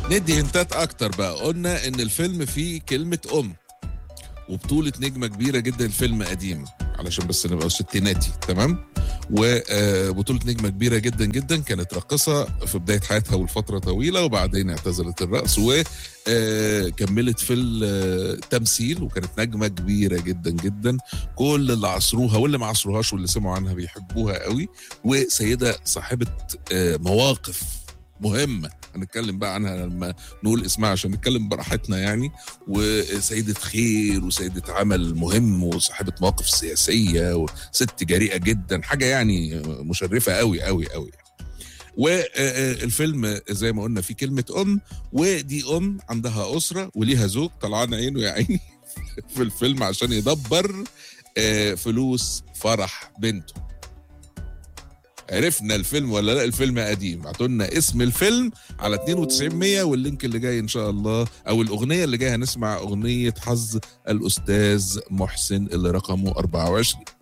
ندي هنتات اكتر بقى قلنا ان الفيلم فيه كلمه ام وبطوله نجمه كبيره جدا الفيلم قديم علشان بس نبقى ستيناتي تمام وبطولة نجمة كبيرة جدا جدا كانت راقصة في بداية حياتها والفترة طويلة وبعدين اعتزلت الرقص وكملت في التمثيل وكانت نجمة كبيرة جدا جدا كل اللي عصروها واللي ما عصروهاش واللي سمعوا عنها بيحبوها قوي وسيدة صاحبة آه، مواقف مهمة هنتكلم بقى عنها لما نقول اسمها عشان نتكلم براحتنا يعني وسيدة خير وسيدة عمل مهم وصاحبة مواقف سياسية وست جريئة جدا حاجة يعني مشرفة قوي قوي قوي والفيلم زي ما قلنا فيه كلمة أم ودي أم عندها أسرة وليها زوج طلعان عينه يا عيني في الفيلم عشان يدبر آه، فلوس فرح بنته عرفنا الفيلم ولا لا الفيلم قديم ابعتوا لنا اسم الفيلم على 9200 واللينك اللي جاي ان شاء الله او الاغنيه اللي جايه هنسمع اغنيه حظ الاستاذ محسن اللي رقمه 24